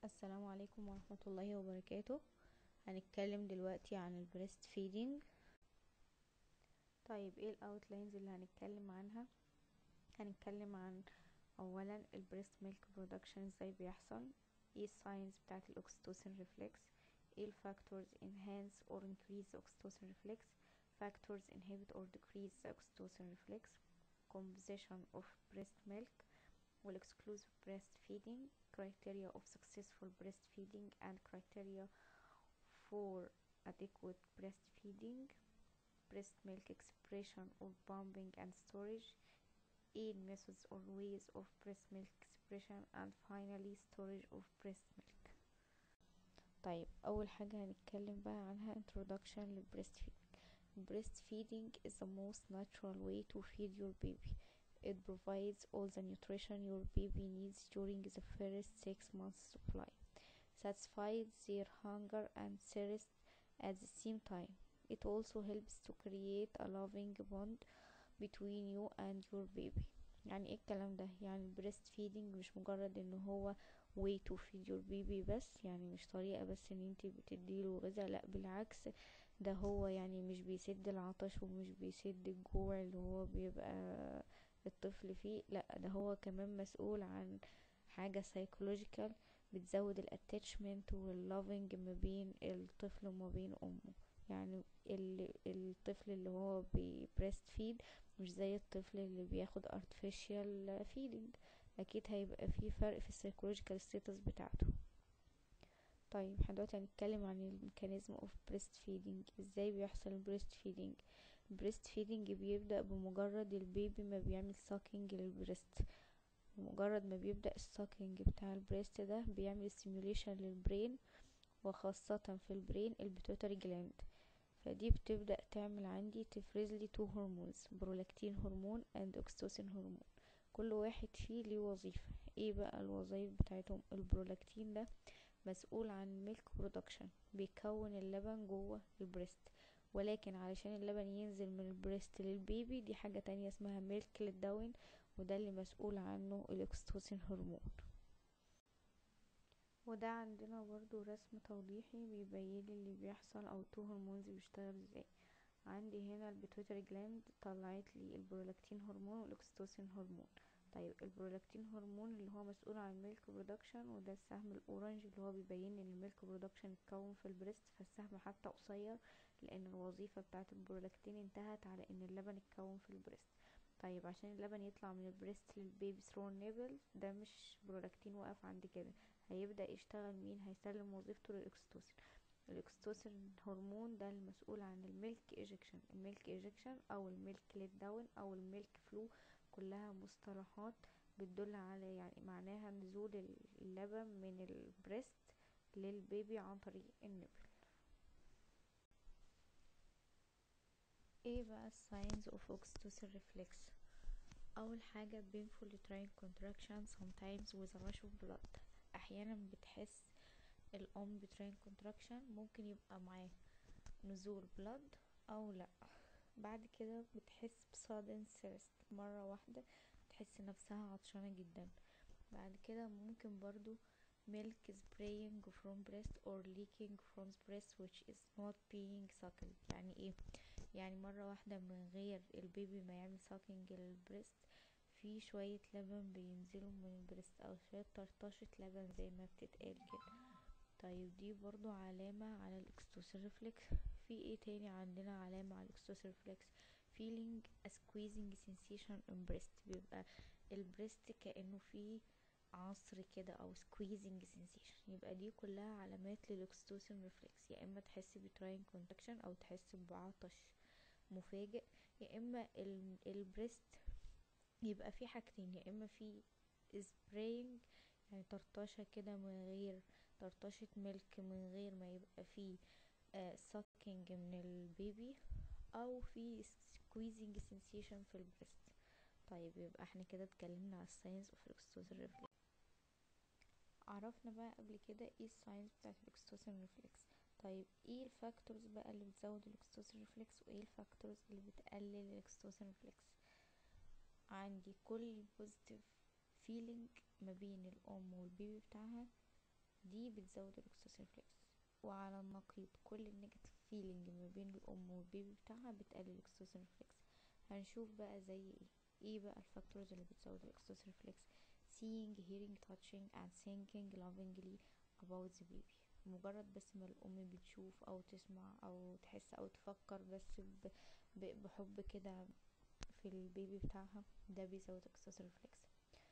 السلام عليكم ورحمة الله وبركاته هنتكلم دلوقتي عن البريست فيدنج طيب ايه الاوتلاينز اللي هنتكلم عنها هنتكلم عن اولا البريست ميلك برودكشن ازاي بيحصل ايه الساينز بتاعت الاكستوسين ريفلكس ايه الفاكتورز enhance or increase the oxytocin reflex factors inhibit or decrease the oxytocin reflex composition of breast milk والاكسكلوسيف breastfeeding criteria of successful breastfeeding and criteria for adequate breastfeeding breast milk expression or pumping and storage aid methods or ways of breast milk expression and finally storage of breast milk طيب اول حاجة هنتكلم بقى عنها introduction للبريستفيدنج breastfeeding is the most natural way to feed your baby It provides all the nutrition your baby needs during the first six months of life, satisfies their hunger and thirst at the same time. It also helps to create a loving bond between you and your baby. يعني ايه الكلام ده يعني breast feeding مش مجرد ان هو way to feed your baby بس يعني مش طريقة بس ان انتي بتديله غذاء لا بالعكس ده هو يعني مش بيسد العطش ومش بيسد الجوع اللي هو بيبقى الطفل فيه لا ده هو كمان مسؤول عن حاجة psychological بتزود الاتاتشمنت واللوفينج ما بين الطفل وما بين امه يعني الطفل اللي هو ببريست فيد مش زي الطفل اللي بياخد artificial feeding اكيد هيبقى في فرق في السايكولوجيكال ستاتس بتاعته طيب احنا دلوقتي هنتكلم عن الميكانيزم اوف بريست فيدنج ازاي بيحصل البريست فيدنج البريست فيدنج بيبدأ بمجرد البيبي ما بيعمل ساكينج للبريست بمجرد ما بيبدأ الساكينج بتاع البريست ده بيعمل ستيميوليشن للبرين وخاصة في البرين البيتوتري جلاند فدي بتبدأ تعمل عندي تفرز لي تو هرمونز برولاكتين هرمون اند اوكسيتوسين هرمون كل واحد فيه ليه وظيفة ايه بقى الوظائف بتاعتهم البرولاكتين ده مسؤول عن ميلك برودكشن بيكون اللبن جوه البريست ولكن علشان اللبن ينزل من البريست للبيبي دي حاجة تانية اسمها ميلك للداون وده اللي مسؤول عنه الاكستوسين هرمون وده عندنا برضو رسم توضيحي بيبين لي اللي بيحصل او تو هرمونز بيشتغل ازاي عندي هنا البيتوتري جلاند طلعت لي البرولاكتين هرمون والاكستوسين هرمون طيب البرولاكتين هرمون اللي هو مسؤول عن الميلك برودكشن وده السهم الاورنج اللي هو بيبين ان الميلك برودكشن اتكون في البريست فالسهم حتى قصير لان الوظيفة بتاعة البرولاكتين انتهت على ان اللبن اتكون في البريست طيب عشان اللبن يطلع من البريست للبيبي ثرو النيبل ده مش برولاكتين واقف عند كده هيبدأ يشتغل مين هيسلم وظيفته للاكستوسين الاكستوسين هرمون ده المسؤول عن الميلك ايجكشن الميلك ايجكشن او الميلك ليت داون او الميلك فلو كلها مصطلحات بتدل على يعني معناها نزول اللبن من البريست للبيبي عن طريق النبل ايه بقى الساينز اوف oxytocin reflex اول حاجة painful uterine contraction sometimes with a rush of blood احيانا بتحس الام بتراين contraction ممكن يبقى معاه نزول blood او لا بعد كده بتحس بصادن thirst مرة واحدة تحس نفسها عطشانة جدا بعد كده ممكن برضو milk spraying from breast or leaking from breast which is not being suckled يعني ايه يعني مرة واحدة من غير البيبي ما يعمل sucking للبريست في شوية لبن بينزلوا من البريست او شوية طرطشة لبن زي ما بتتقال كده طيب دي برضو علامة على الاكستوسين ريفلكس في ايه تاني عندنا علامة على الاكستوسين ريفلكس feeling a squeezing sensation in breast بيبقى البريست كأنه فيه عصر كده او squeezing sensation يبقى دي كلها علامات للاكستوسين ريفلكس يا اما تحس بتراين كونتراكشن او تحس بعطش مفاجئ يا اما البريست يبقى في حاجتين يا اما في سبراينج يعني طرطشة كده من غير طرطشة ملك من غير ما يبقى في ساكينج من البيبي او في squeezing sensation في البريست طيب يبقى احنا كده اتكلمنا على الساينس اوف الاكستوسين ريفلكس عرفنا بقى قبل كده ايه الساينس بتاعت الاكستوسين ريفلكس طيب ايه الفاكتورز بقى اللي بتزود الاكستوسين ريفلكس وايه الفاكتورز اللي بتقلل الاكستوسين ريفلكس عندي كل بوزيتيف فيلينج ما بين الام والبيبي بتاعها دي بتزود الاكسوسين ريفلكس وعلى النقيض كل النيجاتيف فيلينج ما بين الام والبيبي بتاعها بتقلل الاكسوسين ريفلكس هنشوف بقى زي ايه ايه بقى الفاكتورز اللي بتزود الاكسوسين ريفلكس seeing hearing touching and thinking lovingly about the baby مجرد بس ما الام بتشوف او تسمع او تحس او تفكر بس بحب كده في البيبي بتاعها ده بيزود اكسوسين ريفلكس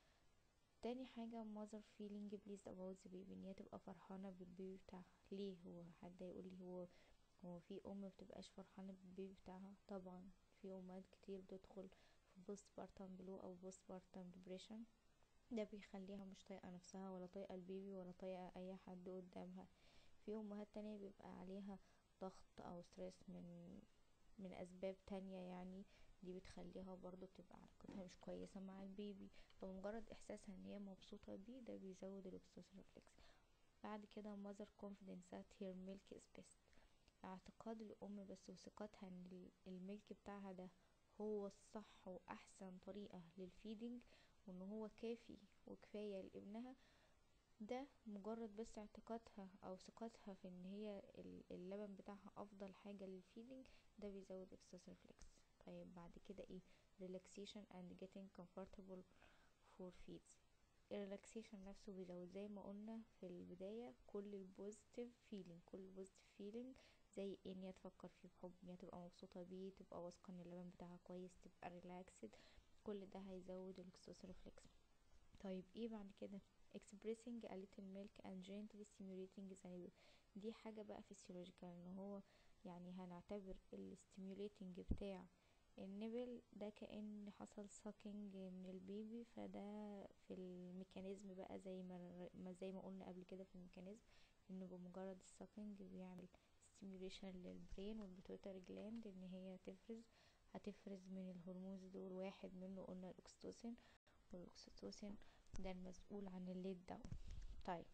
تاني حاجة mother feeling pleased about the baby ان هي تبقى فرحانة بالبيبي بتاعها ليه هو حد يقول لي هو هو في ام مبتبقاش فرحانة بالبيبي بتاعها طبعا في امهات كتير بتدخل في بوست بارتم بلو او بوست بارتم ديبريشن ده بيخليها مش طايقة نفسها ولا طايقة البيبي ولا طايقة اي حد قدامها في امهات تانية بيبقى عليها ضغط او ستريس من من اسباب تانية يعني دي بتخليها برضو تبقى علاقتها مش كويسة مع البيبي فمجرد احساسها ان هي مبسوطة بيه ده بيزود الاكسوسين ريفلكس بعد كده mother confidence that her milk is best اعتقاد الام بس وثقتها ان الملك بتاعها ده هو الصح واحسن طريقة للفيدنج وان هو كافي وكفاية لابنها ده مجرد بس اعتقادها او ثقتها في ان هي اللبن بتاعها افضل حاجة للفيدنج ده بيزود اكسوس ريفلكس طيب بعد كده ايه relaxation and getting comfortable for feeds الريلاكسيشن نفسه بيزود زي ما قلنا في البداية كل البوزيتيف فيلينج كل البوزيتيف فيلينج زي ان هي تفكر فيه بحب ان هي تبقى مبسوطة بيه تبقى واثقة ان اللبن بتاعها كويس تبقى ريلاكسد كل ده هيزود الاكسوس ريفلكس طيب ايه بعد كده expressing a little milk and gently stimulating the nipple دي حاجة بقى فيسيولوجيكال ان هو يعني هنعتبر الستيميوليتنج بتاع النبل ده كأن حصل ساكينج من البيبي فده في الميكانيزم بقى زي ما زي ما قلنا قبل كده في الميكانيزم انه بمجرد الساكينج بيعمل ستيميوليشن للبرين والبيتوتري جلاند ان هي تفرز هتفرز من الهرمونز دول واحد منه قلنا الاكستوسين والاكسيتوسين ده المسؤول عن الليد داون طيب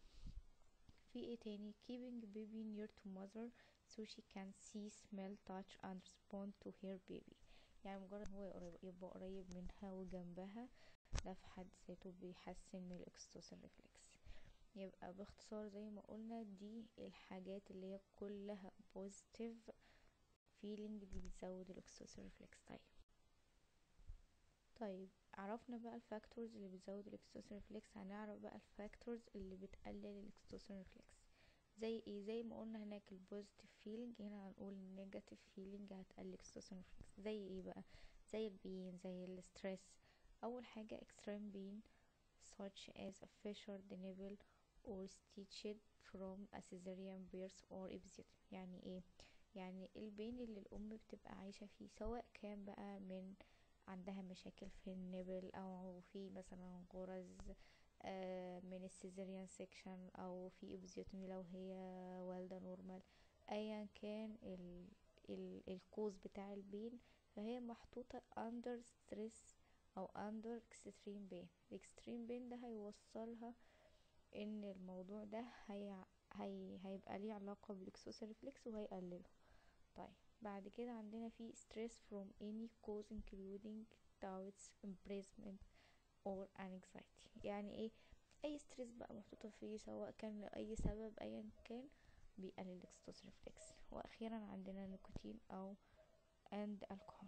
في ايه تاني keeping baby near to mother so she can see smell touch and respond to her baby يعني مجرد هو يبقى قريب منها وجنبها ده في حد ذاته بيحسن من الاكستوسين ريفلكس يبقى باختصار زي ما قلنا دي الحاجات اللي هي كلها بوزيتيف فيلينج اللي بتزود الاكستوسين ريفلكس طيب طيب عرفنا بقى الفاكتورز اللي بتزود الاكستوسين ريفلكس هنعرف بقى الفاكتورز اللي بتقلل الاكستوسين ريفلكس زي ايه زي ما قلنا هناك البوزيتيف فيلينج هنا هنقول النيجاتيف فيلينج هتقلل الاكستوسين ريفلكس زي ايه بقى زي البين زي الستريس اول حاجه extreme pain such as a fissured nipple or stitched from a cesarean birth or episiotomy يعني ايه يعني البين اللي الام بتبقى عايشه فيه سواء كان بقى من عندها مشاكل في النبل او في مثلا غرز آه من السيزريان سيكشن او في ابزيوتومي لو هي والده نورمال ايا كان ال ال الكوز بتاع البين فهي محطوطة under stress او under extreme pain الاكستريم بين ده هيوصلها ان الموضوع ده هي هي هيبقى ليه علاقة بالاكسوس ريفلكس وهيقلله طيب بعد كده عندنا في stress from any cause including doubts imprisonment or anxiety يعني ايه اي ستريس بقى محطوطة فيه سواء كان لأي سبب ايا كان بيقلل الاكستوس ريفلكس واخيرا عندنا نيكوتين او and alcohol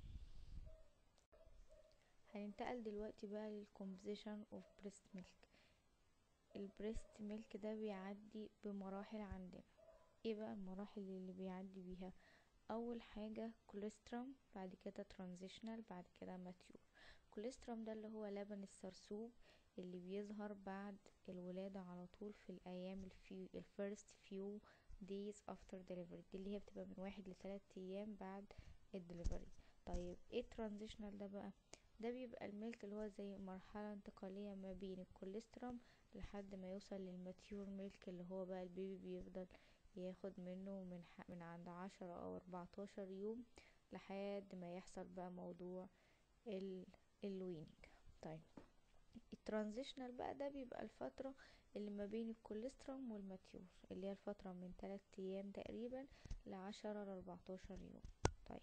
هننتقل دلوقتي بقى للكومبوزيشن اوف بريست ميلك البريست ميلك ده بيعدي بمراحل عندنا ايه بقى المراحل اللي بيعدي بيها اول حاجة كوليسترم بعد كده ترانزيشنال بعد كده ماتيور كوليسترم ده اللي هو لبن السرسوب اللي بيظهر بعد الولادة على طول في الايام الفيو الفيرست فيو days after delivery دي اللي هي بتبقى من واحد لثلاث ايام بعد الدليفري طيب ايه الترانزيشنال ده بقى ده بيبقى الميلك اللي هو زي مرحلة انتقالية ما بين الكوليسترم لحد ما يوصل للماتيور ميلك اللي هو بقى البيبي بيفضل ياخد منه من ح... من عند عشرة او اربعتاشر يوم لحد ما يحصل بقى موضوع ال... الويننج طيب الترانزيشنال بقى ده بيبقى الفترة اللي ما بين الكوليسترم والماتيور اللي هي الفترة من تلات ايام تقريبا لعشرة لاربعتاشر يوم طيب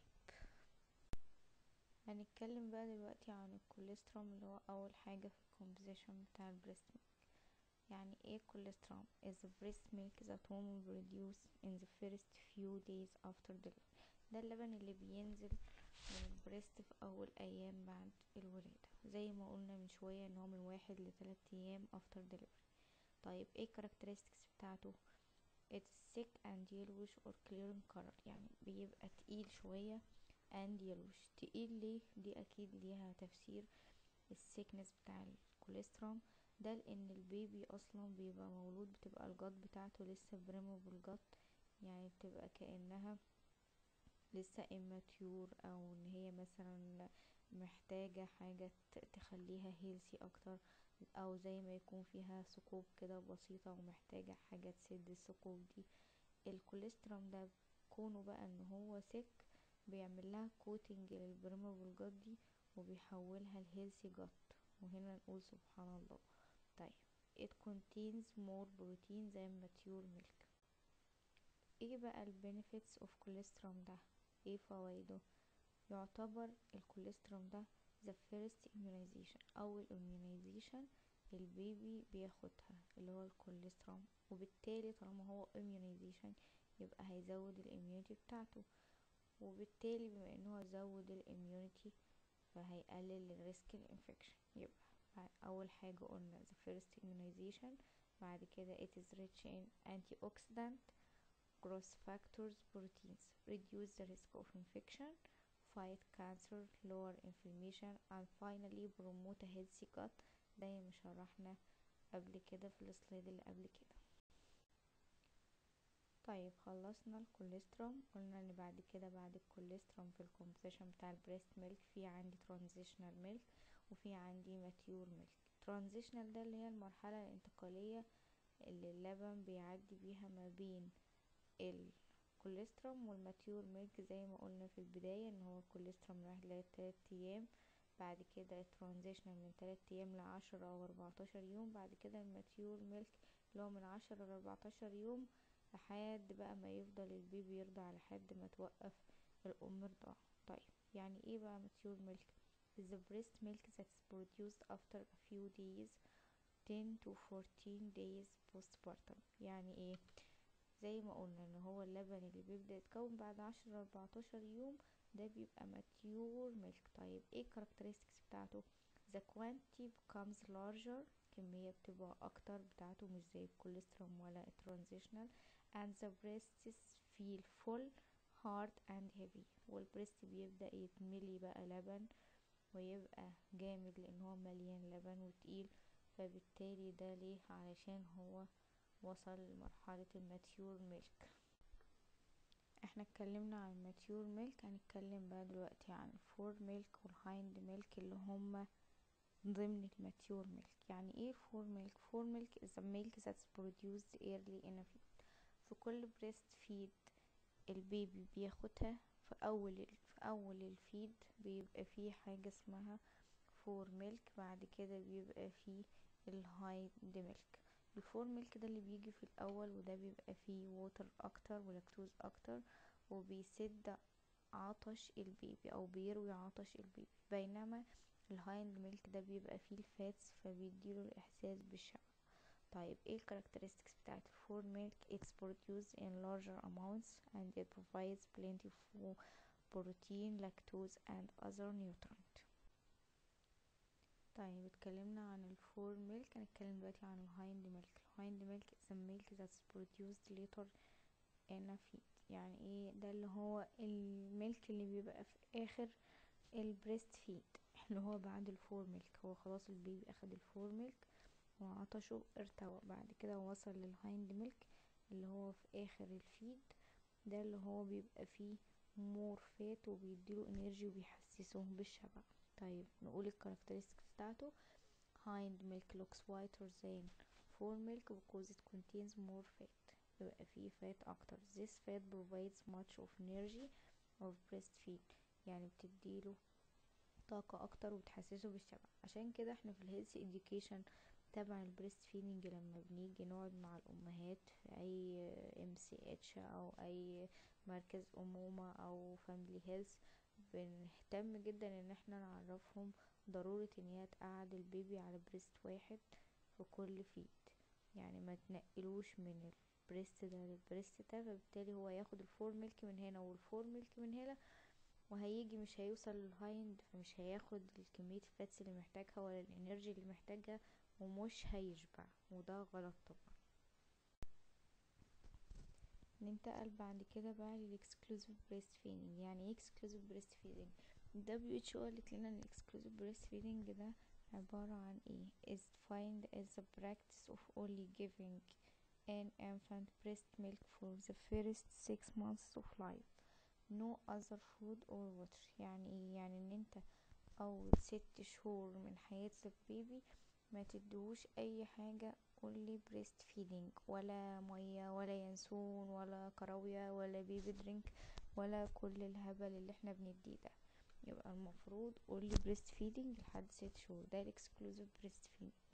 هنتكلم بقى دلوقتي عن الكوليسترم اللي هو اول حاجة في الكومبوزيشن بتاع البريست ميلك يعني ايه كوليسترول is the breast milk that women produce in the first few days after delivery ده اللبن اللي بينزل من البريست في اول ايام بعد الولادة زي ما قلنا من شوية ان هو من واحد لتلات ايام after delivery طيب ايه characteristics بتاعته it's thick and yellowish or clear in color يعني بيبقى تقيل شوية and yellowish تقيل ليه دي اكيد ليها تفسير السيكنس بتاع الكوليسترول ده لان البيبي اصلا بيبقى مولود بتبقى الجات بتاعته لسه بريموبل جات يعني بتبقى كأنها لسه immature او ان هي مثلا محتاجة حاجة تخليها هيلسي اكتر او زي ما يكون فيها ثقوب كده بسيطة ومحتاجة حاجة تسد الثقوب دي الكوليسترول ده كونه بقى ان هو سك بيعمل لها كوتنج للبريموبل جات دي وبيحولها لهيلسي جات وهنا نقول سبحان الله طيب it contains more protein than mature milk ايه بقى ال benefits of cholesterol ده ايه فوائده يعتبر الكوليسترول ده the first immunization اول immunization البيبي بياخدها اللي هو الكوليسترول وبالتالي طالما هو immunization يبقى هيزود الاميونيتي بتاعته وبالتالي بما ان هو زود الاميونيتي فهيقلل الريسك الانفكشن يبقى اول حاجة قلنا the first immunization بعد كده it is rich in antioxidant growth factors proteins reduce the risk of infection fight cancer lower inflammation and finally promote a healthy gut زي ما شرحنا قبل كده في السلايد اللي قبل كده طيب خلصنا الكوليسترول قلنا ان بعد كده بعد الكوليسترول في الكومبوزيشن بتاع البريست ميلك في عندي ترانزيشنال ميلك وفي عندي ماتيور ميلك ترانزيشنال ده اللي هي المرحلة الانتقالية اللي اللبن بيعدي بيها ما بين الكوليسترول والماتيور ميلك زي ما قلنا في البداية ان هو الكوليسترول من واحد لتلات ايام بعد كده الترانزيشنال من تلات ايام لعشرة او اربعتاشر يوم بعد كده الماتيور ميلك اللي هو من عشرة لاربعتاشر يوم لحد بقى ما يفضل البيبي يرضع لحد ما توقف الام رضاعة طيب يعني ايه بقى ماتيور ميلك is the breast milk that's produced after a few days 10 to 14 days postpartum يعني ايه زي ما قلنا ان هو اللبن اللي بيبدأ يتكون بعد عشرة لاربعتاشر يوم ده بيبقى ماتيور ميلك طيب ايه characteristics بتاعته the quantity becomes larger كمية بتبقى اكتر بتاعته مش زي الكوليسترول ولا الترانزيشنال and the breasts feel full hard and heavy والبريست بيبدأ يتملي بقى لبن ويبقى جامد لان هو مليان لبن وتقيل فبالتالي ده ليه علشان هو وصل لمرحلة الماتيور ميلك احنا اتكلمنا عن الماتيور ميلك هنتكلم بقى دلوقتي عن الفور ميلك والهايند ميلك اللي هما ضمن الماتيور ميلك يعني ايه فور ميلك فور ميلك is a milk that's produced early in a feed في كل بريست فيد البيبي بياخدها في اول في اول الفيد بيبقى فيه حاجة اسمها فور ميلك بعد كده بيبقى فيه الهايند ميلك الفور ميلك ده اللي بيجي في الاول وده بيبقى فيه ووتر اكتر ولاكتوز اكتر وبيسد عطش البيبي او بيروي عطش البيبي بينما الهايند ميلك ده بيبقى فيه الفاتس فبيديله الاحساس بالشبع طيب ايه الكاركترستكس بتاعت الفور ميلك it's produced in larger amounts and it provides plenty of protein lactose and other nutrients طيب اتكلمنا عن الفور ميلك هنتكلم دلوقتي عن الهايند ميلك الهايند ميلك is a milk that's produced later in a feed يعني ايه ده اللي هو الميلك اللي بيبقى في اخر البريست فيد اللي هو بعد الفور ميلك هو خلاص البيبي اخد الفور ميلك وعطشه ارتوى بعد كده وصل للهايند ميلك اللي هو في اخر الفيد ده اللي هو بيبقى فيه مور فات وبيديله انرجي وبيحسسه بالشبع طيب نقول الكاركترستكس بتاعته hind milk looks whiter than fore milk because it contains more fat يبقى فيه فات اكتر this fat provides much of energy of breastfeed يعني بتديله طاقة اكتر وبتحسسه بالشبع عشان كده احنا في الهيلث education تبع البريست فيدنج لما بنيجي نقعد مع الامهات في اي ام سي اتش او اي مركز امومة او فاميلي هيلث بنهتم جدا ان احنا نعرفهم ضرورة ان هي تقعد البيبي على بريست واحد في كل فيد يعني ما تنقلوش من البريست ده للبريست ده فبالتالي هو ياخد الفور ميلك من هنا والفور ميلك من هنا وهيجي مش هيوصل للهايند فمش هياخد كمية الفاتس اللي محتاجها ولا الانرجي اللي محتاجها ومش هيشبع وده غلط طبعا ننتقل بعد كده بقى للاكسكلوزيف بريست فيدنج يعني ايه اكسكلوزيف بريست فيدنج ال WHO قالت لنا ان الاكسكلوزيف بريست فيدنج ده عبارة عن ايه is defined as the practice of only giving an infant breast milk for the first six months of life no other food or water يعني ايه يعني ان انت اول ست شهور من حياة البيبي ما تدوش اي حاجة only breast feeding ولا مية ولا ينسون ولا كراوية ولا بيبي درينك ولا كل الهبل اللي احنا بنديه ده يبقى المفروض only breast feeding لحد ست شهور ده الاكسكلوزيف breast feeding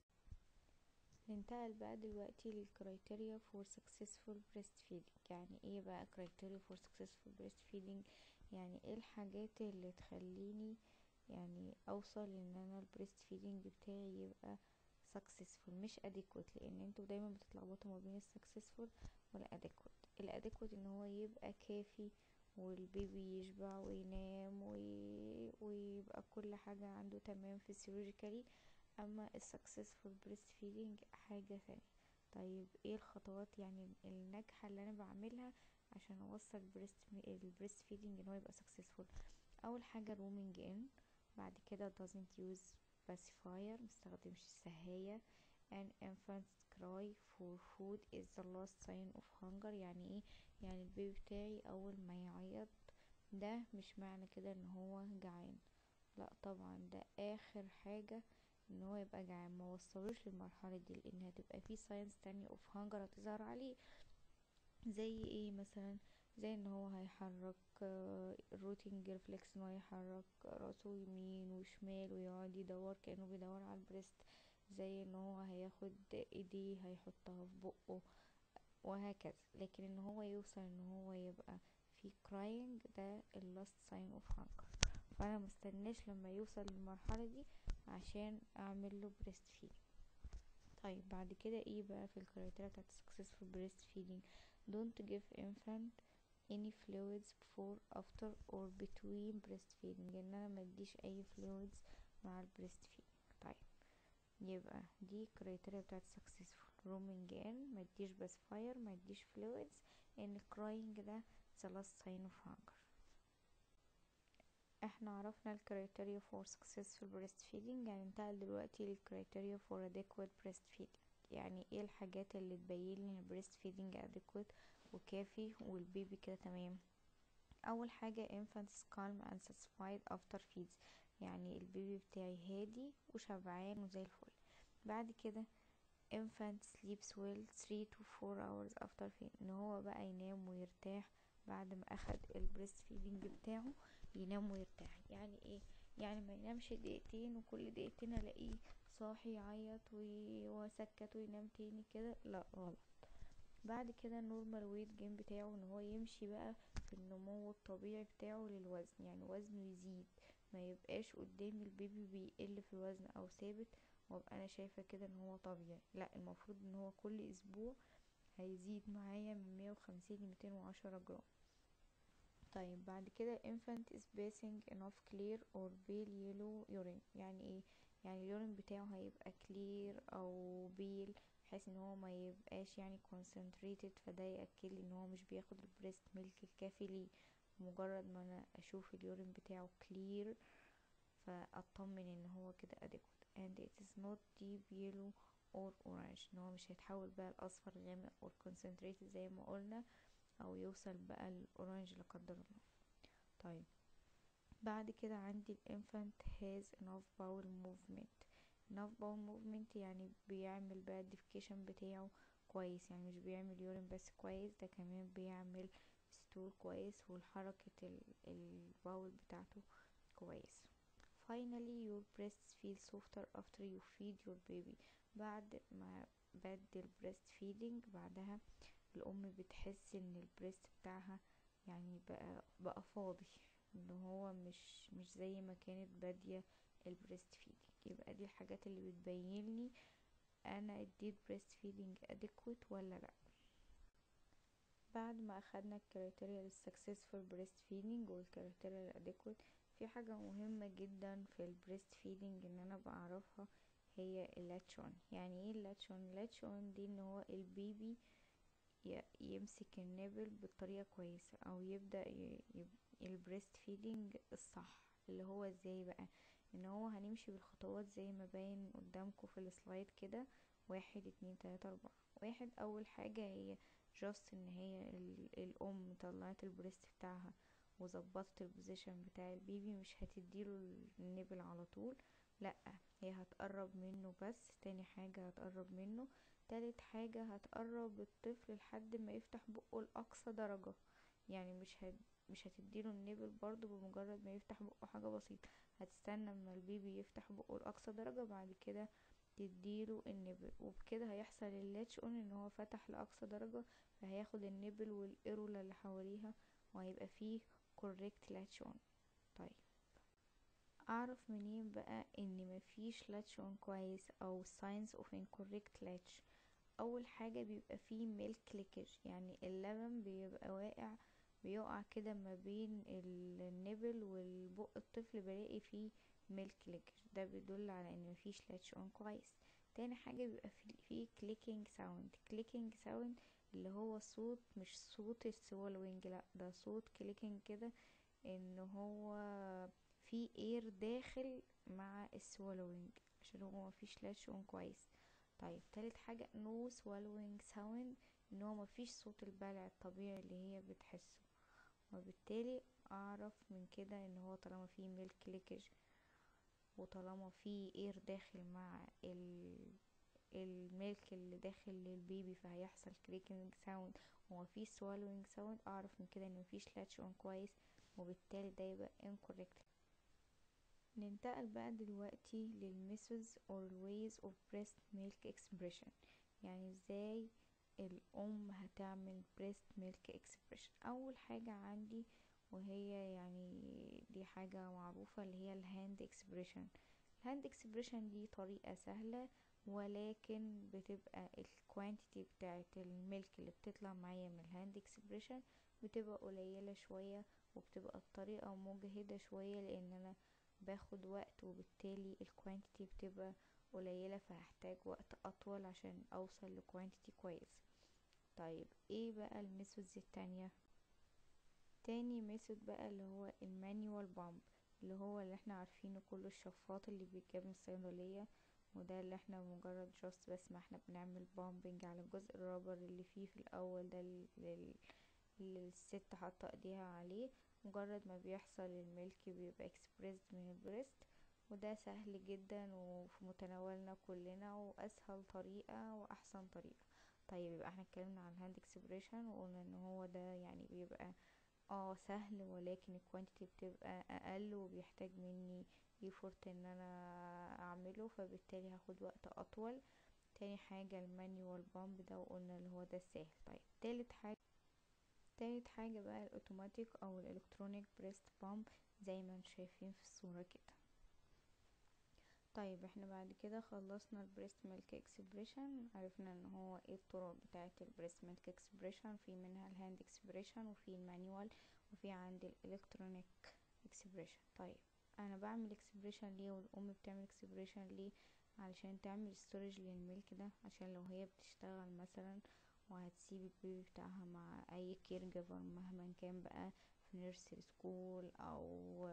ننتقل بقى دلوقتي للكرايتيريا فور successful breastfeeding يعني ايه بقى كرايتيريا فور successful breastfeeding يعني ايه الحاجات اللي تخليني يعني اوصل ان انا البريست فيدنج بتاعي يبقى successful مش adequate لان انتوا دايما بتتلخبطوا ما بين السكسسفول والاديكوت الاديكوت ان هو يبقى كافي والبيبي يشبع وينام وي... ويبقى كل حاجة عنده تمام فيسيولوجيكالي اما السكسسفول بريست فيدنج حاجة ثانية طيب ايه الخطوات يعني الناجحة اللي انا بعملها عشان اوصل البريست البريست فيدنج ان هو يبقى سكسسفول اول حاجة رومينج ان بعد كده doesn't use pacifier مستخدمش السهاية an infant's cry for food is the last sign of hunger يعني ايه يعني البيبي بتاعي اول ما يعيط ده مش معنى كده ان هو جعان لا طبعا ده اخر حاجة ان هو يبقى جعان ما وصلوش للمرحلة دي لان هتبقى في ساينس تانية اوف هانجر هتظهر عليه زي ايه مثلا زي ان هو هيحرك الروتينج ريفلكس ان هو يحرك راسه يمين وشمال ويقعد يدور كأنه بيدور على البريست زي ان هو هياخد ايديه هيحطها في بقه وهكذا لكن ان هو يوصل ان هو يبقى في كراينج ده اللاست ساين اوف هانجر فانا مستناش لما يوصل للمرحلة دي عشان اعمل له بريست فيدنج طيب بعد كده ايه بقى في الكرايتيريا بتاعت successful breast feeding don't give infant any fluids before after or between breastfeeding ان انا مديش اي fluids مع البريست feeding طيب يبقى دي كرايتيريا بتاعت successful roaming in مديش pacifier مديش fluids ان crying ده the last sign of hunger احنا عرفنا الكرايتيريا for successful breastfeeding يعني ننتقل دلوقتي للكرايتيريا for adequate breastfeeding يعني ايه الحاجات اللي تبين لي ان breastfeeding adequate وكافي والبيبي كده تمام اول حاجة infant is calm and satisfied after feeds يعني البيبي بتاعي هادي وشبعان وزي الفل بعد كده infant sleeps well 3 to 4 hours after feed ان هو بقى ينام ويرتاح بعد ما اخد البريست فيدنج بتاعه ينام ويرتاح يعني ايه يعني ما ينامش دقيقتين وكل دقيقتين الاقيه صاحي يعيط وسكت وينام تاني كده لا غلط بعد كده النورمال ويت جين بتاعه ان هو يمشي بقى في النمو الطبيعي بتاعه للوزن يعني وزنه يزيد ما يبقاش قدام البيبي بيقل في الوزن او ثابت وابقى انا شايفه كده ان هو طبيعي لا المفروض ان هو كل اسبوع هيزيد معايا من مية وخمسين لميتين وعشرة جرام طيب بعد كده infant is passing enough clear or pale yellow urine يعني ايه يعني اليورين بتاعه هيبقى clear او بيل بحيث ان هو ما يبقاش يعني concentrated فده يأكد لي ان هو مش بياخد البريست ميلك الكافي ليه مجرد ما انا اشوف اليورين بتاعه clear فاطمن ان هو كده adequate and it is not deep yellow or orange ان هو مش هيتحول بقى لاصفر غامق or concentrated زي ما قلنا او يوصل بقى الاورانج لا قدر الله طيب بعد كده عندي الانفانت has enough bowel movement enough bowel movement يعني بيعمل بقى الديفيكيشن بتاعه كويس يعني مش بيعمل يورين بس كويس ده كمان بيعمل ستول كويس والحركة الباول بتاعته كويس finally your breasts feel softer after you feed your baby بعد ما بدي breast feeding بعدها الام بتحس ان البريست بتاعها يعني بقى بقى فاضي ان هو مش مش زي ما كانت بادية البريست فيدنج يبقى دي الحاجات اللي بتبين لي انا اديت بريست فيدنج اديكويت ولا لا بعد ما اخدنا الكريتيريا للسكسسفul بريست فيدنج والكريتيريا الاديكويت في حاجة مهمة جدا في البريست فيدنج ان انا بعرفها هي اللاتش اون يعني ايه اللاتش اون اللاتش اون دي ان هو البيبي يمسك النبل بطريقة كويسة او يبدأ البريست فيدنج الصح اللي هو ازاي بقى ان هو هنمشي بالخطوات زي ما باين قدامكم في السلايد كده واحد اتنين تلاتة اربعة واحد اول حاجة هي جاست ان هي الام طلعت البريست بتاعها وظبطت البوزيشن بتاع البيبي مش هتديله النبل على طول لا هي هتقرب منه بس تاني حاجة هتقرب منه تالت حاجة هتقرب الطفل لحد ما يفتح بقه لأقصى درجة يعني مش هد مش هتديله النبل برضو بمجرد ما يفتح بقه حاجة بسيطة هتستنى اما البيبي يفتح بقه لأقصى درجة بعد كده تديله النبل وبكده هيحصل اللاتش اون ان هو فتح لأقصى درجة فهياخد النبل والايرولا اللي حواليها وهيبقى فيه correct latch on طيب اعرف منين بقى ان مفيش latch on كويس او signs of incorrect latch اول حاجة بيبقى فيه milk leakage يعني اللبن بيبقى واقع بيقع كده ما بين النبل والبق الطفل بلاقي فيه ميلك ليكج ده بيدل على ان مفيش لاتش اون كويس تاني حاجة بيبقى فيه كليكينج ساوند كليكينج ساوند اللي هو صوت مش صوت السوالوينج لا ده صوت كليكينج كده ان هو في اير داخل مع السوالوينج عشان هو مفيش لاتش اون كويس طيب تالت حاجة نو swallowing sound ان هو مفيش صوت البلع الطبيعي اللي هي بتحسه وبالتالي اعرف من كده ان هو طالما في ميلك ليكج وطالما في اير داخل مع الميلك اللي داخل للبيبي فهيحصل كريكنج ساوند ومفيش swallowing ساوند اعرف من كده ان مفيش لاتش اون كويس وبالتالي ده يبقى incorrect ننتقل بقى دلوقتي للميثودز or ways of breast milk expression يعني ازاي الام هتعمل breast milk expression اول حاجة عندي وهي يعني دي حاجة معروفة اللي هي الهاند اكسبريشن الهاند اكسبريشن دي طريقة سهلة ولكن بتبقى الكوانتيتي بتاعت الميلك اللي بتطلع معايا من الهاند اكسبريشن بتبقى قليلة شوية وبتبقى الطريقة مجهدة شوية لان انا باخد وقت وبالتالي الكوانتيتي بتبقى قليلة فهحتاج وقت اطول عشان اوصل لكوانتيتي كويس طيب ايه بقى الميثودز التانية تاني ميثود بقى اللي هو المانيوال بامب اللي هو اللي احنا عارفينه كله الشفاط اللي بيتجاب من الصيدلية وده اللي احنا مجرد جاست بس ما احنا بنعمل بامبنج على الجزء الرابر اللي فيه في الاول ده اللي الست حاطه ايديها عليه مجرد ما بيحصل الملك بيبقى اكسبريسد من البريست وده سهل جدا وفي متناولنا كلنا واسهل طريقة واحسن طريقة طيب يبقى احنا اتكلمنا عن الهاند اكسبريشن وقلنا ان هو ده يعني بيبقى اه سهل ولكن الكوانتيتي بتبقى اقل وبيحتاج مني ايفورت ان انا اعمله فبالتالي هاخد وقت اطول تاني حاجة المانيوال بامب ده وقلنا اللي هو ده السهل طيب تالت حاجة تالت حاجة بقى الاوتوماتيك او الالكترونيك بريست بامب زي ما انتم شايفين في الصورة كده طيب احنا بعد كده خلصنا البريست ميلك اكسبريشن عرفنا ان هو ايه الطرق بتاعه البريست ميلك اكسبريشن في منها الهاند اكسبريشن وفي المانيوال وفي عندي الالكترونيك اكسبريشن طيب انا بعمل اكسبريشن ليه والام بتعمل اكسبريشن ليه علشان تعمل ستورج للميلك ده عشان لو هي بتشتغل مثلا وهتسيب البيبي بتاعها مع اي كير جيفر مهما كان بقى في نيرسري سكول او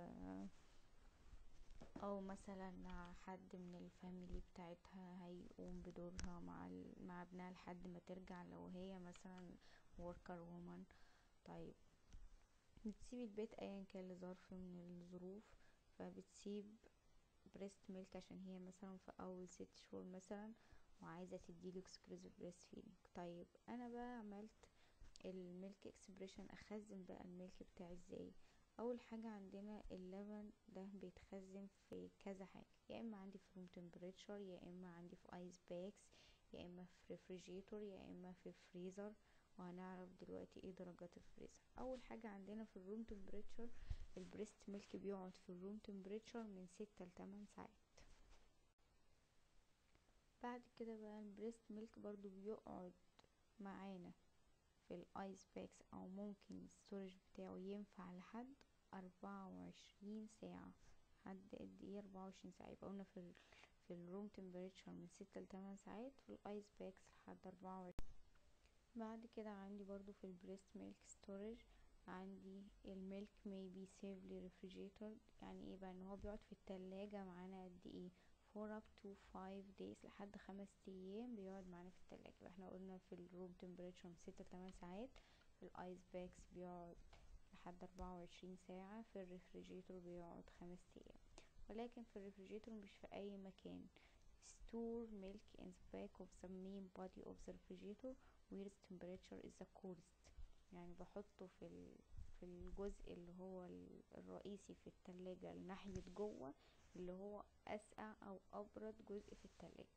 او مثلا مع حد من الفاميلي بتاعتها هيقوم بدورها مع مع ابنها لحد ما ترجع لو هي مثلا وركر وومن طيب بتسيب البيت ايا كان لظرف من الظروف فبتسيب بريست ميلك عشان هي مثلا في اول ست شهور مثلا وعايزه تديله اكسكلوزيف بريست فيدنج طيب انا بقى عملت الميلك اكسبريشن اخزن بقى الميلك بتاعي ازاي اول حاجة عندنا اللبن ده بيتخزن في كذا حاجة يا اما عندي في روم تمبريتشر يا اما عندي في ايس باكس يا اما في ريفريجيتور يا اما في فريزر وهنعرف دلوقتي ايه درجات الفريزر اول حاجة عندنا في الروم تمبريتشر البريست ميلك بيقعد في الروم تمبريتشر من ستة لتمن ساعات بعد كده بقى البريست ميلك برضو بيقعد معانا في الايس باكس او ممكن الستورج بتاعه ينفع لحد اربعة وعشرين ساعة حد قد ايه اربعة وعشرين ساعة يبقى قلنا في ال في الروم تمبريتشر من ستة لتمن ساعات في الايس باكس لحد اربعة وعشرين بعد كده عندي برضو في البريست ميلك ستورج عندي الميلك may be safely refrigerated يعني ايه بقى ان هو بيقعد في التلاجة معانا قد ايه for up to 5 days لحد خمس ايام بيقعد معانا في التلاجة احنا قلنا في الروم تمبريتشر من ستة لتمن ساعات في الايس باكس بيقعد لحد اربعة وعشرين ساعة في الريفريجيتور بيقعد خمس ايام ولكن في الريفريجيتور مش في اي مكان store milk in the back of the main body of the refrigerator where the temperature is the coolest يعني بحطه في ال... في الجزء اللي هو الرئيسي في التلاجة ناحية جوه اللي هو اسقع او ابرد جزء في التلاجة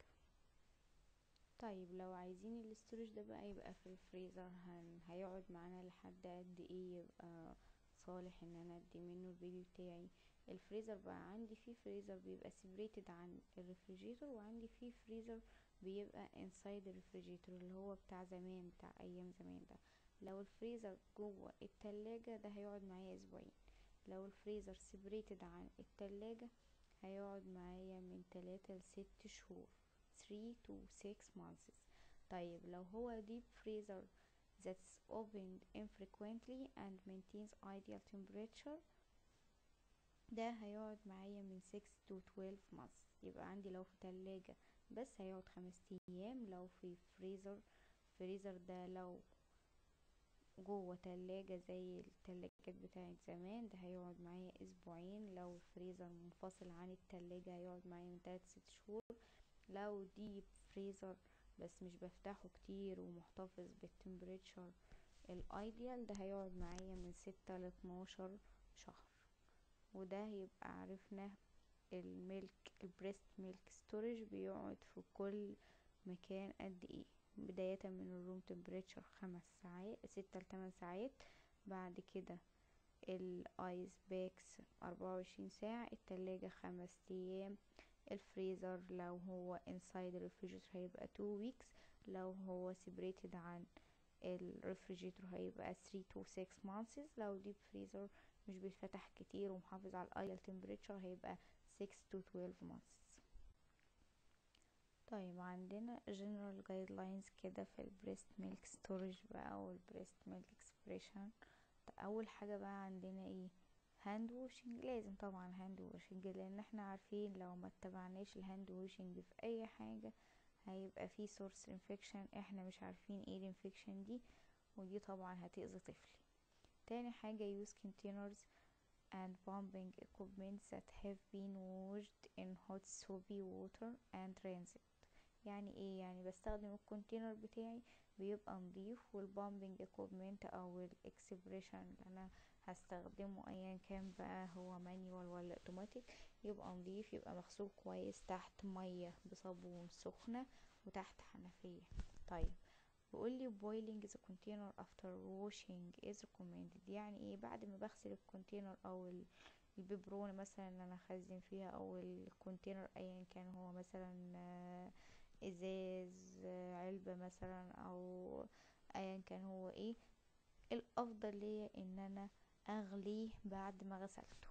طيب لو عايزين الاستورج ده بقى يبقى في الفريزر هن... هيقعد معانا لحد قد ايه يبقى صالح ان انا ادي منه البيبي بتاعي الفريزر بقى عندي فيه فريزر بيبقى سيبريتد عن الريفريجيتور وعندي فيه فريزر بيبقى انسايد الريفريجيتور اللي هو بتاع زمان بتاع ايام زمان ده لو الفريزر جوه التلاجة ده هيقعد معايا اسبوعين لو الفريزر سيبريتد عن التلاجة هيقعد معايا من تلاتة لست شهور 3 to 6 months طيب لو هو deep freezer that's opened infrequently and maintains ideal temperature ده هيقعد معايا من 6 to 12 months يبقى عندي لو في تلاجة بس هيقعد خمس ايام لو في فريزر فريزر ده لو جوه تلاجة زي التلاجات بتاعت زمان ده هيقعد معايا اسبوعين لو الفريزر منفصل عن التلاجة هيقعد معايا من تلات ست شهور لو ديب فريزر بس مش بفتحه كتير ومحتفظ بالتمبريتشر الايديال ده هيقعد معايا من ستة لاتناشر شهر وده هيبقى عرفنا الميلك البريست ميلك ستورج بيقعد في كل مكان قد ايه بداية من الروم تمبريتشر خمس ساعات ستة لتمن ساعات بعد كده الايس باكس اربعة وعشرين ساعة التلاجة خمس ايام الفريزر لو هو inside الريفريجيتور هيبقى two weeks لو هو separated عن الريفريجيتور هيبقى 3 to 6 months لو ديب فريزر مش بيتفتح كتير ومحافظ على الايدل تمبريتشر هيبقى 6 to 12 months طيب عندنا general guidelines كده في البريست ميلك ستورج بقى والبريست ميلك اكسبريشن اول حاجة بقى عندنا ايه هاند ووشنج لازم طبعا هاند ووشنج لان احنا عارفين لو ما اتبعناش الهاند ووشنج في اي حاجة هيبقى في سورس انفكشن احنا مش عارفين ايه الانفكشن دي ودي طبعا هتأذي طفلي تاني حاجة use containers and pumping equipment that have been washed in hot soapy water and rinsed يعني ايه يعني بستخدم الكونتينر بتاعي بيبقى نضيف والبامبنج اكوبمنت او الاكسبريشن اللي انا هستخدمه ايا كان بقى هو مانيوال ولا اوتوماتيك يبقى نضيف يبقى مغسول كويس تحت مية بصابون سخنة وتحت حنفية طيب بيقولي boiling the container after washing is recommended يعني ايه بعد ما بغسل الكونتينر او الببرونة مثلا اللي انا اخزن فيها او الكونتينر ايا كان هو مثلا ازاز علبة مثلا او ايا كان هو ايه الافضل ليا ان انا اغليه بعد ما غسلته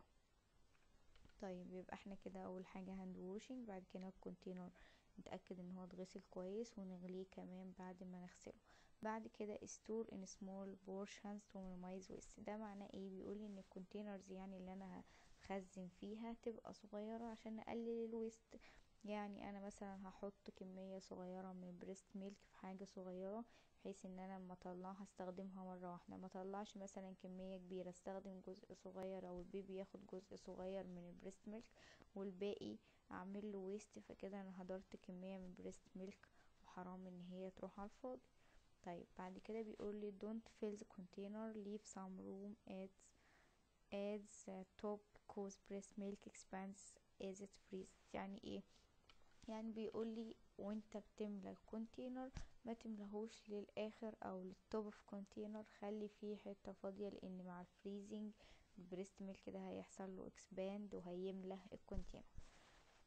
طيب يبقى احنا كده اول حاجة هاند ووشنج بعد كده الكونتينر نتأكد ان هو اتغسل كويس ونغليه كمان بعد ما نغسله بعد كده store in small portions to minimize waste ده معناه ايه بيقولي ان الكونتينرز يعني اللي انا هخزن فيها تبقى صغيرة عشان نقلل الويست يعني انا مثلا هحط كمية صغيرة من بريست ميلك في حاجة صغيرة بحيث ان انا لما اطلعها استخدمها مرة واحدة ما اطلعش مثلا كمية كبيرة استخدم جزء صغير او البيبي ياخد جزء صغير من البريست ميلك والباقي اعمل له ويست فكده انا هدرت كمية من بريست ميلك وحرام ان هي تروح على الفاضي طيب بعد كده بيقول لي don't fill the container leave some room at at the top cause breast milk expands as it freezes يعني ايه يعني بيقول لي وانت بتملى الكونتينر ما تملهوش للاخر او للتوب في كونتينر خلي فيه حته فاضيه لان مع الفريزنج البريست ميلك ده هيحصل له اكسباند وهيملى الكونتينر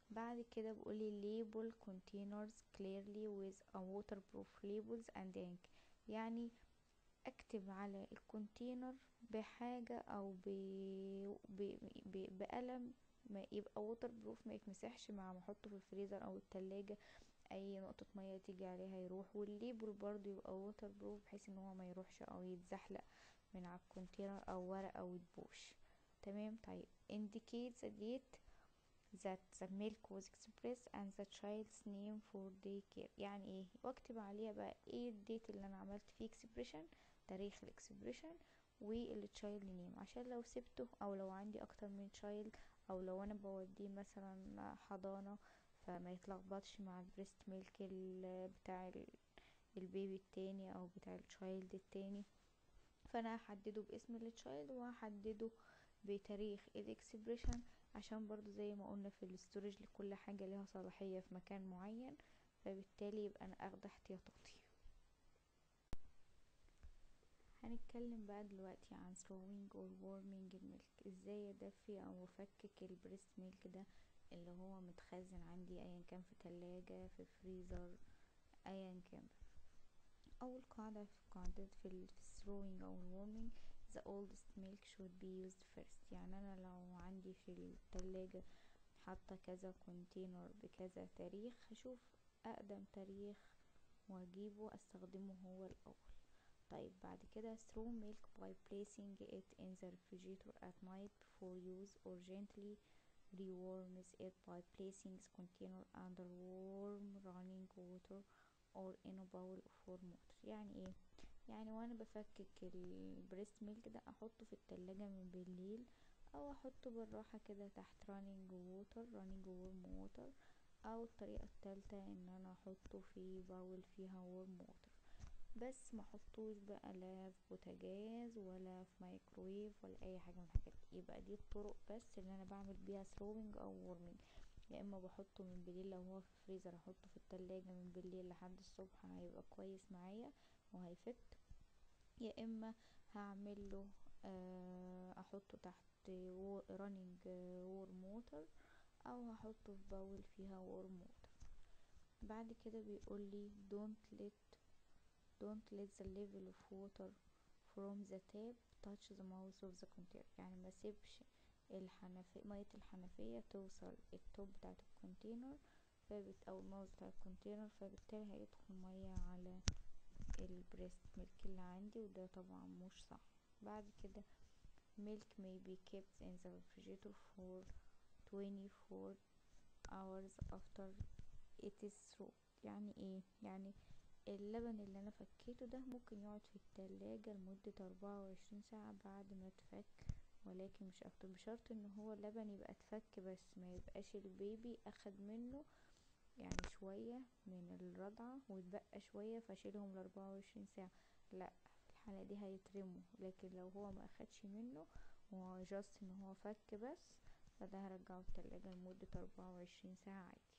بعد كده بقولي label containers clearly with a waterproof labels and ink يعني اكتب على الكونتينر بحاجة او ب... ب... ب... بقلم ما يبقى ووتر بروف ما يتمسحش مع ما احطه في الفريزر او التلاجة اي نقطة مية تيجي عليها يروح والليبل برضو يبقى ووتر بروف بحيث ان هو ما يروحش او يتزحلق من على الكونتينر او ورق او يتبوش تمام طيب indicate the date that the milk was expressed and the child's name for daycare يعني ايه واكتب عليها بقى ايه الديت اللي انا عملت فيه expression تاريخ الاكسبريشن والتشايلد نيم عشان لو سبته او لو عندي اكتر من تشايلد او لو انا بوديه مثلا حضانة فما يتلخبطش مع البريست ميلك بتاع البيبي التاني او بتاع التشايلد التاني فانا هحدده باسم التشايلد وهحدده بتاريخ الاكسبريشن عشان برضو زي ما قلنا في الاستورج لكل حاجة ليها صلاحية في مكان معين فبالتالي يبقى انا اخده احتياطاتي هنتكلم بقى دلوقتي عن throwing or warming الميلك ازاي ادفي او افكك البريست ميلك ده اللي هو متخزن عندي ايا كان في تلاجة في فريزر ايا كان اول قاعدة في قاعدة في ال throwing او warming the oldest milk should be used first يعني انا لو عندي في التلاجة حاطة كذا كونتينر بكذا تاريخ هشوف اقدم تاريخ واجيبه استخدمه هو الاول طيب بعد كده throw milk by placing it in the refrigerator at night before use or gently rewarms it by placing the container under warm running water or in a bowl of warm water يعني ايه يعني وانا بفكك البريست ميلك ده احطه في التلاجة من بالليل او احطه بالراحة كده تحت running water running warm water او الطريقة التالتة ان انا احطه في باول فيها warm water بس ما احطوش بقى لا في بوتاجاز ولا في مايكرويف ولا اي حاجه من الحاجات دي يبقى دي الطرق بس اللي انا بعمل بيها ثروينج او وورمنج يا اما بحطه من بالليل لو هو في الفريزر احطه في التلاجة من بالليل لحد الصبح هيبقى كويس معايا وهيفت يا اما هعمل له احطه تحت رانينج وورم ووتر او هحطه في باول فيها وورم ووتر بعد كده بيقول لي don't let don't let the level of water from the tap touch the mouth of the container يعني ما سيبش الحنفية مية الحنفية توصل التوب بتاعت الكونتينر فبت او الماوس بتاع الكونتينر فبالتالي هيدخل مية على البريست ميلك اللي عندي وده طبعا مش صح بعد كده milk may be kept in the refrigerator for 24 hours after it is through يعني ايه يعني اللبن اللي انا فكيته ده ممكن يقعد في التلاجة لمدة اربعة وعشرين ساعة بعد ما اتفك ولكن مش اكتر بشرط ان هو اللبن يبقى اتفك بس ما يبقاش البيبي اخد منه يعني شوية من الرضعة واتبقى شوية فاشيلهم لاربعة وعشرين ساعة لا في الحالة دي هيترموا لكن لو هو ما اخدش منه وهو جاست ان هو فك بس فده هرجعه التلاجة لمدة اربعة وعشرين ساعة عادي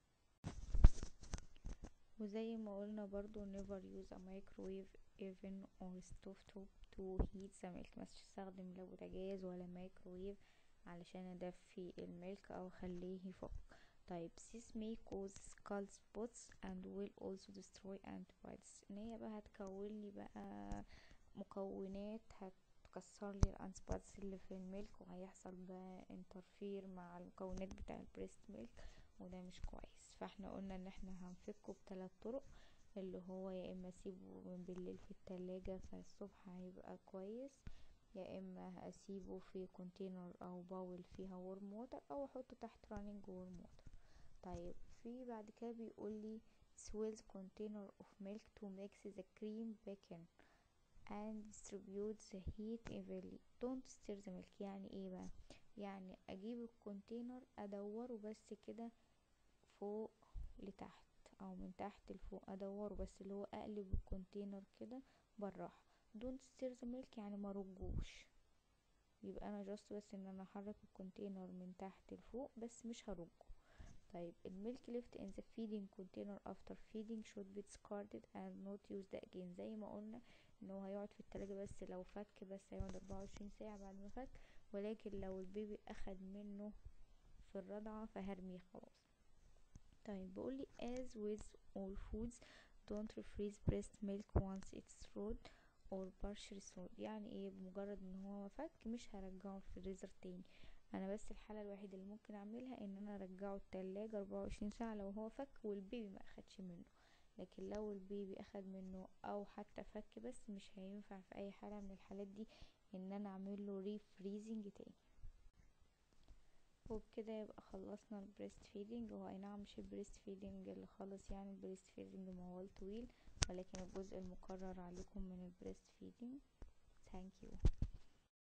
وزي ما قلنا برضو never use a microwave oven or stove to heat the milk مش استخدم لا بوتاجاز ولا مايكرويف علشان ادفي الملك او اخليه يفك طيب this may cause scald spots and will also destroy antibiotics ان هي بقى هتكون لي بقى مكونات هتكسر لي الانتيبيوتكس اللي في الملك وهيحصل بقى انترفير مع المكونات بتاع البريست ميلك وده مش كويس فاحنا قلنا ان احنا هنفكه بثلاث طرق اللي هو يا اما اسيبه من بالليل في التلاجة فالصبح هيبقى كويس يا اما اسيبه في كونتينر او باول فيها ورم ووتر او احطه تحت رانينج ورم ووتر طيب في بعد كده بيقول لي swills container of milk to mix the cream back in and distribute the heat evenly don't stir the milk يعني ايه بقى يعني اجيب الكونتينر ادوره بس كده فوق لتحت او من تحت لفوق ادوره بس اللي هو اقلب الكونتينر كده بالراحه don't stir the milk يعني ما رجوش يبقى انا جاست بس ان انا احرك الكونتينر من تحت لفوق بس مش هرجه طيب الميلك left in the feeding container after feeding should be discarded and not used again زي ما قلنا ان هو هيقعد في التلاجة بس لو فك بس هيقعد اربعة وعشرين ساعة بعد ما فك ولكن لو البيبي اخد منه في الرضعة فهرميه خلاص طيب بيقولي as with all foods don't refreeze breast milk once it's thawed or partially thawed يعني ايه بمجرد ان هو فك مش هرجعه في الفريزر تاني انا بس الحالة الوحيدة اللي ممكن اعملها ان انا ارجعه التلاجة اربعة وعشرين ساعة لو هو فك والبيبي ما اخدش منه لكن لو البيبي اخد منه او حتى فك بس مش هينفع في اي حالة من الحالات دي ان انا اعمله ريفريزنج تاني وبكده يبقى خلصنا البريست فيدنج هو اي نعم مش البريست فيدنج اللي خالص يعني البريست فيدنج موال طويل ولكن الجزء المقرر عليكم من البريست فيدنج ثانك يو